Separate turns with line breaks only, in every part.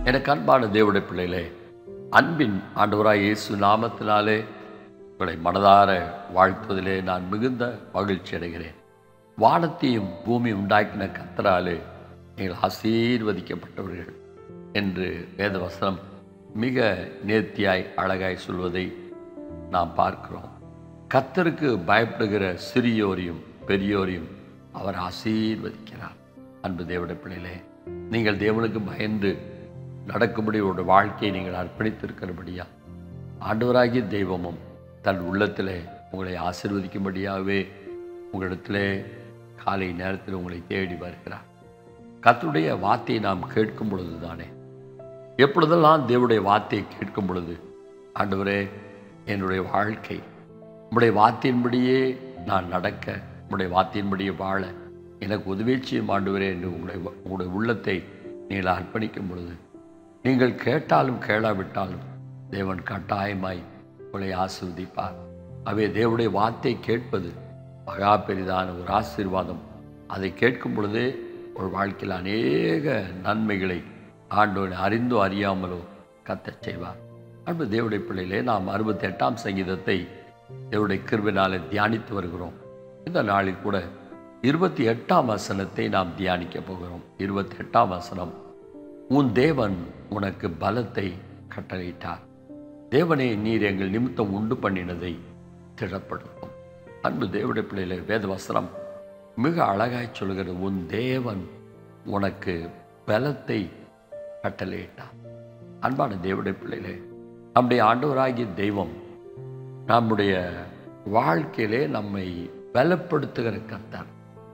எனக்கு அன்பான தேவடைய பிள்ளைகளே அன்பின் ஆண்டவராய் இயேசு நாமத்தினாலே உங்களை மனதார வாழ்த்துவதிலே நான் மிகுந்த மகிழ்ச்சி அடைகிறேன் வானத்தையும் பூமி உண்டாக்கின கத்தராலே நீங்கள் ஆசீர்வதிக்கப்பட்டவர்கள் என்று வேதவசனம் மிக நேர்த்தியாய் அழகாய் சொல்வதை நாம் பார்க்கிறோம் கத்தருக்கு பயப்படுகிற சிறியோரையும் பெரியோரையும் அவர் ஆசீர்வதிக்கிறார் அன்பு தேவடைய பிள்ளைகளே நீங்கள் தேவனுக்கு பயந்து நடக்கும்படி ஒரு வாழ்க்கையை நீங்கள் அர்ப்பணித்திருக்கிறபடியா ஆண்டவராகிய தெய்வமும் தன் உள்ளத்திலே உங்களை ஆசீர்வதிக்கும்படியாகவே உங்களிடத்திலே காலை நேரத்தில் உங்களை தேடி வருகிறார் கர்த்தருடைய வார்த்தையை நாம் கேட்கும் பொழுது தானே எப்பொழுதெல்லாம் தேவனுடைய வார்த்தையை கேட்கும் பொழுது ஆண்டவரே என்னுடைய வாழ்க்கை உம்முடைய வார்த்தையின்படியே நான் நடக்க உம்முடைய வார்த்தையின்படியே வாழ எனக்கு உதவி செய்யும் ஆண்டவரே என்று உங்களுடைய உங்களுடைய உள்ளத்தை நீங்கள் அர்ப்பணிக்கும் பொழுது நீங்கள் கேட்டாலும் கேளாவிட்டாலும் தேவன் கட்டாயமாய் உங்களை ஆசிர்வதிப்பார் அவே தேவனுடைய வார்த்தை கேட்பது மகா பெரிதான ஒரு ஆசீர்வாதம் அதை கேட்கும் பொழுதே ஒரு வாழ்க்கையில் அநேக நன்மைகளை ஆண்டவனை அறிந்தோ அறியாமலோ கத்தச் செய்வார் அன்பு தேவடைய பிள்ளையிலே நாம் அறுபத்தி எட்டாம் சங்கீதத்தை தேவடைய கிருபினாலே தியானித்து வருகிறோம் இந்த நாளில் கூட இருபத்தி எட்டாம் வசனத்தை நாம் தியானிக்க போகிறோம் இருபத்தி எட்டாம் வசனம் உன் தேவன் உனக்கு பலத்தை கட்டளையிட்டார் தேவனே நீர் எங்கள் நிமித்தம் உண்டு பண்ணினதை திடப்படுத்தும் அன்பு தேவடைய பிள்ளையிலே வேத வசனம் மிக அழகாய் சொல்கிறது உன் தேவன் உனக்கு பலத்தை கட்டளையிட்டார் அன்பான தேவடைய பிள்ளைகளே நம்முடைய ஆண்டவராகிய தெய்வம் நம்முடைய வாழ்க்கையிலே நம்மை பலப்படுத்துகிற கர்த்தர்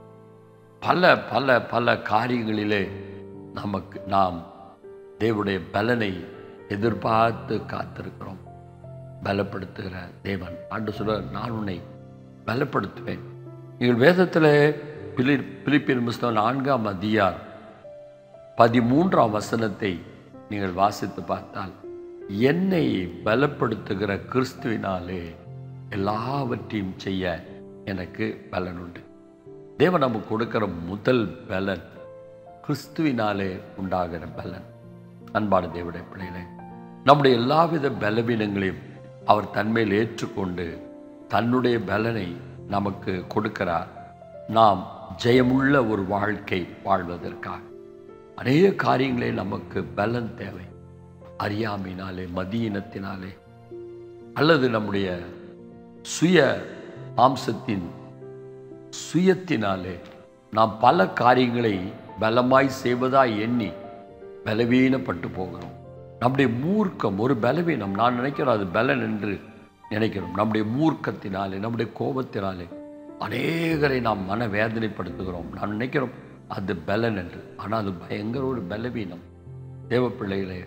பல பல பல காரியங்களிலே நமக்கு நாம் தேவனுடைய பலனை எதிர்பார்த்து காத்திருக்கிறோம் பலப்படுத்துகிற தேவன் ஆண்டு சொல்ல நான் உன்னை பலப்படுத்துவேன் நீங்கள் வேதத்தில் பிலி பிலிப்பின் புஸ்தகம் நான்காம் அதிகார் பதிமூன்றாம் வசனத்தை நீங்கள் வாசித்து பார்த்தால் என்னை பலப்படுத்துகிற கிறிஸ்துவினாலே எல்லாவற்றையும் செய்ய எனக்கு பலன் உண்டு தேவன் நமக்கு கொடுக்கிற முதல் பலன் கிறிஸ்துவினாலே உண்டாகிற பலன் அன்பான தேவடைய பிள்ளைகளே நம்முடைய எல்லாவித பலவீனங்களையும் அவர் தன்மையில் ஏற்றுக்கொண்டு தன்னுடைய பலனை நமக்கு கொடுக்கிறார் நாம் ஜெயமுள்ள ஒரு வாழ்க்கை வாழ்வதற்காக அநேக காரியங்களே நமக்கு பலன் தேவை அறியாமையினாலே மதியினத்தினாலே அல்லது நம்முடைய சுய மாம்சத்தின் சுயத்தினாலே நாம் பல காரியங்களை பலமாய் செய்வதாய் எண்ணி பலவீனப்பட்டு போகிறோம் நம்முடைய மூர்க்கம் ஒரு பலவீனம் நான் நினைக்கிறோம் அது பலன் என்று நினைக்கிறோம் நம்முடைய மூர்க்கத்தினாலே நம்முடைய கோபத்தினாலே அநேகரை நாம் மன வேதனைப்படுத்துகிறோம் நான் நினைக்கிறோம் அது பலன் என்று ஆனால் அது பயங்கர ஒரு பலவீனம் தேவ பிள்ளைகளே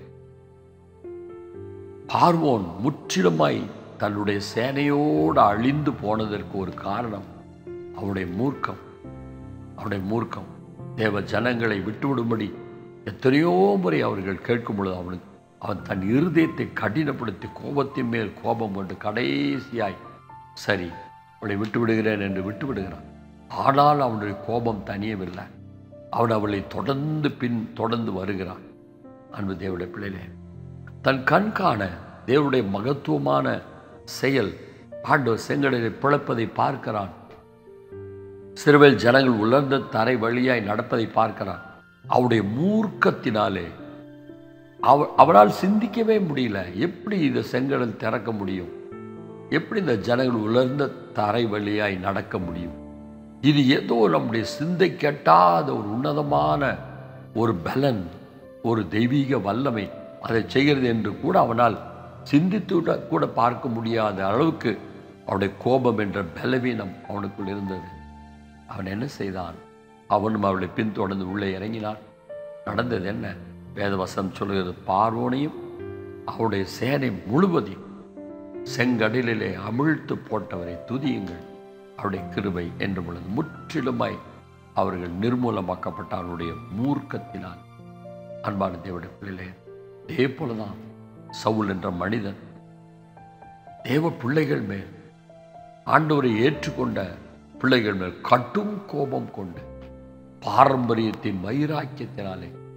பார்வோன் முற்றிலுமாய் தன்னுடைய சேனையோடு அழிந்து போனதற்கு ஒரு காரணம் அவருடைய மூர்க்கம் அவருடைய மூர்க்கம் தேவ ஜனங்களை விட்டுவிடும்படி எத்தனையோ முறை அவர்கள் கேட்கும் பொழுது அவனுக்கு அவன் தன் இருதயத்தை கடினப்படுத்தி கோபத்தின் மேல் கோபம் கொண்டு கடைசியாய் சரி அவளை விட்டு விடுகிறேன் என்று விட்டு விடுகிறான் ஆனால் அவனுடைய கோபம் தனியவில்லை அவன் அவளை தொடர்ந்து பின் தொடர்ந்து வருகிறான் அன்பு தேவடைய பிள்ளைகளே தன் கண் காண தேவனுடைய மகத்துவமான செயல் ஆண்டவர் செங்கடலை பிளப்பதை பார்க்கிறான் சிறுவேல் ஜனங்கள் உலர்ந்த தரை வழியாய் நடப்பதை பார்க்கிறான் அவருடைய மூர்க்கத்தினாலே அவ அவனால் சிந்திக்கவே முடியல எப்படி இந்த செங்கடல் திறக்க முடியும் எப்படி இந்த ஜனங்கள் உலர்ந்த தரை வழியாய் நடக்க முடியும் இது ஏதோ நம்முடைய சிந்தை கெட்டாத ஒரு உன்னதமான ஒரு பலன் ஒரு தெய்வீக வல்லமை அதை செய்கிறது என்று கூட அவனால் சிந்தித்து கூட பார்க்க முடியாத அளவுக்கு அவனுடைய கோபம் என்ற பலவீனம் அவனுக்குள் இருந்தது அவன் என்ன செய்தான் அவனும் அவளை பின்தொடர்ந்து உள்ளே இறங்கினான் நடந்தது என்ன வேதவசம் சொல்கிறது பார்வோனையும் அவருடைய சேனை முழுவதையும் செங்கடலிலே அமிழ்த்து போட்டவரை துதியுங்கள் அவருடைய கிருபை என்று பொழுது முற்றிலுமாய் அவர்கள் நிர்மூலமாக்கப்பட்ட அவருடைய மூர்க்கத்தினால் அன்பான தேவடைய பிள்ளைகளே இதே போலதான் சவுல் என்ற மனிதன் தேவ பிள்ளைகள் மேல் ஆண்டவரை ஏற்றுக்கொண்ட பிள்ளைகள் மேல் கட்டும் கோபம் கொண்டு பாரம்பரியத்தின் வைராக்கியத்தினாலே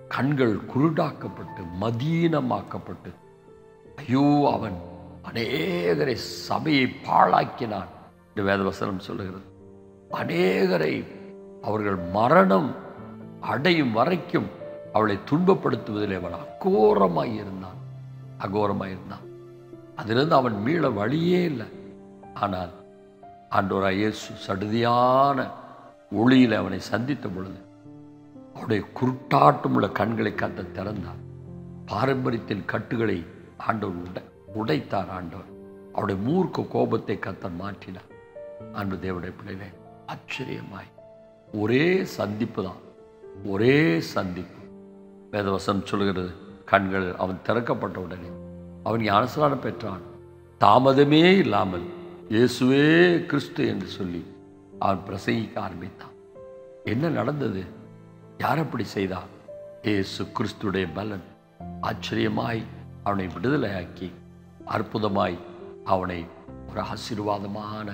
கண்கள் குருடாக்கப்பட்டு மதீனமாக்கப்பட்டு ஐயோ அவன் அநேகரை சபையை பாழாக்கினான் என்று வேதவசனம் சொல்லுகிறது அநேகரை அவர்கள் மரணம் அடையும் வரைக்கும் அவளை துன்பப்படுத்துவதில் அவன் அகோரமாய் இருந்தான் அகோரமாய் இருந்தான் அதிலிருந்து அவன் மீள வழியே இல்லை ஆனால் ஆண்டோராய் இயேசு சடுதியான ஒளியில் அவனை சந்தித்த பொழுது அவருடைய குருட்டாட்டமுள்ள கண்களை கத்த திறந்தார் பாரம்பரியத்தின் கட்டுகளை ஆண்டவர் உடை உடைத்தார் ஆண்டவர் அவருடைய மூர்க்க கோபத்தை கத்தர் மாற்றினார் அன்பு தேவடைய பிள்ளைகளே ஆச்சரியமாய் ஒரே சந்திப்பு தான் ஒரே சந்திப்பு வேதவசம் சொல்கிறது கண்கள் அவன் திறக்கப்பட்ட உடனே அவன் ஞானஸ்நானம் பெற்றான் தாமதமே இல்லாமல் இயேசுவே கிறிஸ்து என்று சொல்லி அவன் பிரசங்கிக்க ஆரம்பித்தான் என்ன நடந்தது யார் அப்படி செய்தான் இயேசு கிறிஸ்துடைய பலன் ஆச்சரியமாய் அவனை விடுதலையாக்கி அற்புதமாய் அவனை ஒரு ஆசீர்வாதமான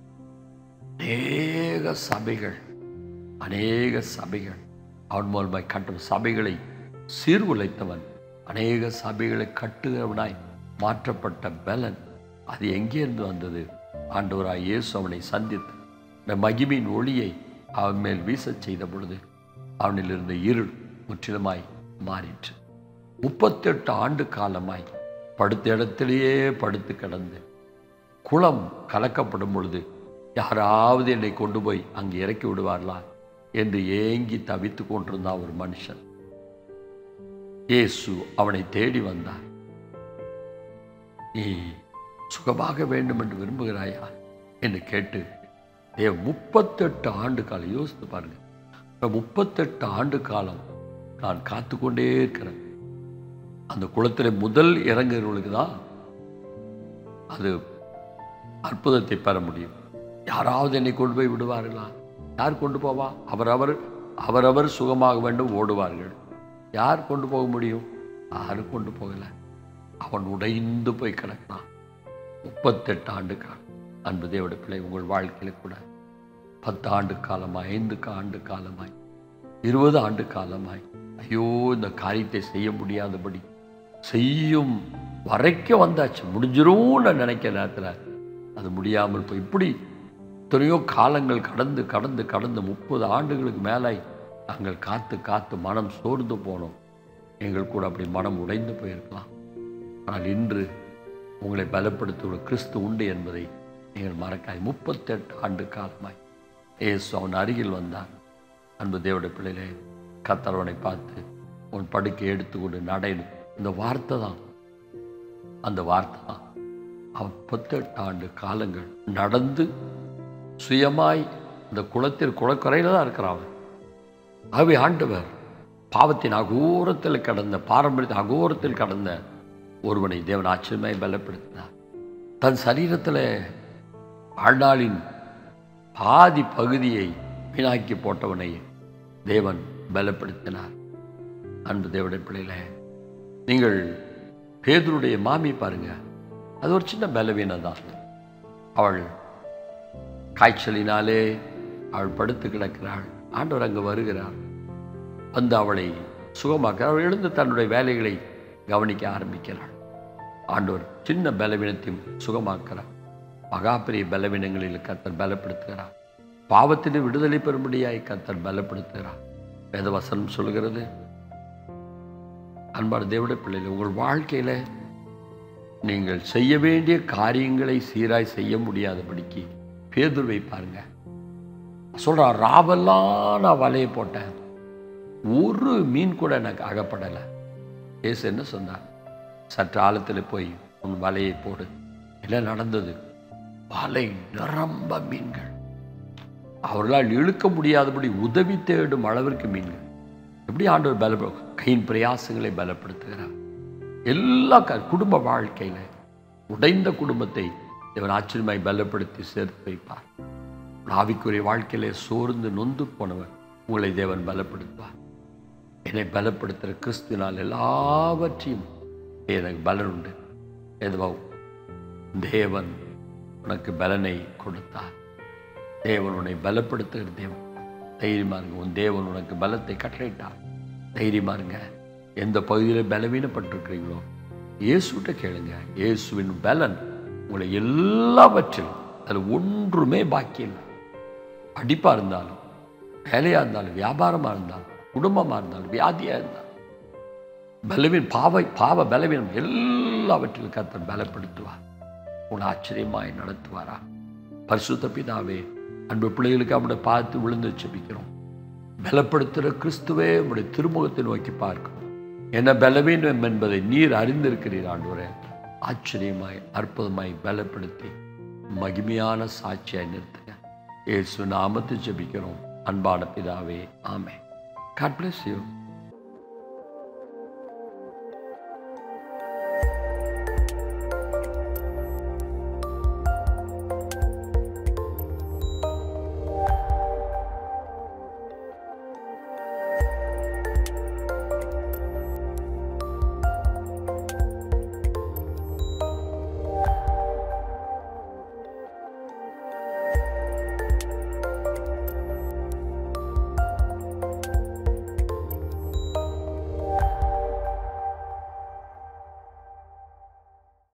அநேக சபைகள் அநேக சபைகள் அவன் மூலமாய் கட்டும் சபைகளை சீர்குலைத்தவன் அநேக சபைகளை கட்டுகிறவனாய் மாற்றப்பட்ட பலன் அது எங்கேருந்து வந்தது ஆண்டவராய் இயேசு அவனை சந்தித்து இந்த மகிமின் ஒளியை அவன் மேல் வீசச் செய்த பொழுது அவனில் இருந்த இருள் முற்றிலுமாய் மாறிற்று முப்பத்தெட்டு ஆண்டு காலமாய் படுத்த இடத்திலேயே படுத்து கிடந்து குளம் கலக்கப்படும் பொழுது யாராவது என்னை கொண்டு போய் அங்கே இறக்கி விடுவார்களா என்று ஏங்கி தவித்து கொண்டிருந்தான் ஒரு மனுஷன் இயேசு அவனை தேடி வந்தார் நீ சுகமாக வேண்டும் என்று விரும்புகிறாயா என்று கேட்டு தேவ முப்பத்தெட்டு ஆண்டு காலம் யோசித்து பாருங்க இந்த முப்பத்தெட்டு ஆண்டு காலம் நான் காத்து கொண்டே இருக்கிறேன் அந்த குளத்தில் முதல் இறங்குறவர்களுக்கு தான் அது அற்புதத்தை பெற முடியும் யாராவது என்னை கொண்டு போய் விடுவார்களா யார் கொண்டு போவா அவரவர் அவரவர் சுகமாக வேண்டும் ஓடுவார்கள் யார் கொண்டு போக முடியும் யாரும் கொண்டு போகலை அவன் உடைந்து போய் கிடக்கிறான் முப்பத்தெட்டு ஆண்டு காலம் அன்பு தேவட பிள்ளை உங்கள் வாழ்க்கையில் கூட பத்து ஆண்டு காலமாய் ஐந்து ஆண்டு காலமாய் இருபது ஆண்டு காலமாய் ஐயோ இந்த காரியத்தை செய்ய முடியாதபடி செய்யும் வரைக்கும் வந்தாச்சு முடிஞ்சிரும்னு நினைக்கிற நேரத்தில் அது முடியாமல் போய் இப்படி எத்தனையோ காலங்கள் கடந்து கடந்து கடந்து முப்பது ஆண்டுகளுக்கு மேலே நாங்கள் காத்து காத்து மனம் சோர்ந்து போனோம் எங்கள் கூட அப்படி மனம் உடைந்து போயிருக்கலாம் ஆனால் இன்று உங்களை பலப்படுத்துகிற கிறிஸ்து உண்டு என்பதை நீங்கள் மறக்காய் முப்பத்தெட்டு ஆண்டு காலமாய் ஏசு அவன் அருகில் வந்தான் அன்பு தேவடைய பிள்ளைகளே கத்தரவனை பார்த்து உன் படுக்கை எடுத்துக்கொண்டு நடைனு இந்த வார்த்தை தான் அந்த வார்த்தை தான் அவன் முப்பத்தெட்டு ஆண்டு காலங்கள் நடந்து சுயமாய் இந்த குளத்தில் குளக்கரையில் தான் இருக்கிறான் அவன் ஆகவே ஆண்டவர் பாவத்தின் அகோரத்தில் கடந்த பாரம்பரியத்தின் அகோரத்தில் கடந்த ஒருவனை தேவன் ஆச்சரியமாய் பலப்படுத்தினார் தன் சரீரத்தில் ஆண்டாளின் பாதி பகுதியை வீணாக்கி போட்டவனை தேவன் பலப்படுத்தினார் அன்பு தேவடைய பிள்ளையில நீங்கள் பேதருடைய மாமி பாருங்க அது ஒரு சின்ன பலவீனம் தான் அவள் காய்ச்சலினாலே அவள் படுத்து கிடக்கிறாள் ஆண்டவர் அங்கு வருகிறார் வந்து அவளை சுகமாக்க அவள் எழுந்து தன்னுடைய வேலைகளை கவனிக்க ஆரம்பிக்கிறாள் ஆண்டவர் சின்ன பலவீனத்தையும் சுகமாக்கிறார் மகாபெரிய பலவீனங்களில் கத்தர் பலப்படுத்துகிறார் பாவத்திலே விடுதலை பெறும்படியாய் கத்தர் பலப்படுத்துகிறார் வேதவசனம் சொல்கிறது அன்பான தேவட பிள்ளைகள் உங்கள் வாழ்க்கையில நீங்கள் செய்ய வேண்டிய காரியங்களை சீராய் செய்ய முடியாதபடிக்கு பேதுருவை பாருங்க சொல்றான் ராவெல்லாம் நான் வலையை போட்டேன் ஒரு மீன் கூட எனக்கு அகப்படலை ஏசு என்ன சொன்னார் சற்று ஆழத்தில் போய் உன் வலையை போடு என்ன நடந்தது வலை நிரம்ப மீன்கள் அவர்களால் இழுக்க முடியாதபடி உதவி தேடும் அளவிற்கு மீன்கள் எப்படி ஆண்டவர் பல கையின் பிரயாசங்களை பலப்படுத்துகிறார் எல்லா க குடும்ப வாழ்க்கையில் உடைந்த குடும்பத்தை இவன் ஆச்சரியமாய் பலப்படுத்தி சேர்த்து வைப்பார் ஆவிக்குரிய வாழ்க்கையிலே சோர்ந்து நொந்து போனவன் உங்களை தேவன் பலப்படுத்துவார் என்னை பலப்படுத்துகிற கிறிஸ்துவினால் எல்லாவற்றையும் எனக்கு பலன் உண்டு எதுவா தேவன் உனக்கு பலனை கொடுத்தார் தேவன் உன்னை பலப்படுத்துகிற தேவன் தைரியமாக இருக்கு உன் தேவன் உனக்கு பலத்தை கட்டளையிட்டார் தைரியமா இருங்க எந்த பகுதியில் பலவீனப்பட்டிருக்கிறீங்களோ இயேசுகிட்ட கேளுங்க இயேசுவின் பலன் உங்களை எல்லாவற்றிலும் அதில் ஒன்றுமே பாக்கி இல்லை படிப்பாக இருந்தாலும் வேலையாக இருந்தாலும் வியாபாரமாக இருந்தாலும் குடும்பமாக இருந்தாலும் வியாதியாக இருந்தாலும் பலவீன் பாவை பாவ பலவீனம் எல்லாவற்றிலும் கர்த்தர் பலப்படுத்துவார் உங்களை ஆச்சரியமாய் நடத்துவாரா பரிசுத்த பிதாவே அன்பு பிள்ளைகளுக்கு அவனை பார்த்து விழுந்து செபிக்கிறோம் பலப்படுத்துகிற கிறிஸ்துவே உடைய திருமுகத்தை நோக்கி பார்க்கிறோம் என்ன பலவீனம் என்பதை நீர் அறிந்திருக்கிறீர் ஆண்டவரே ஆச்சரியமாய் அற்புதமாய் பலப்படுத்தி மகிமையான சாட்சியாய் நிறுத்துங்க இயேசு நாமத்தை ஜெபிக்கிறோம் அன்பான பிதாவே ஆமே காட் bless you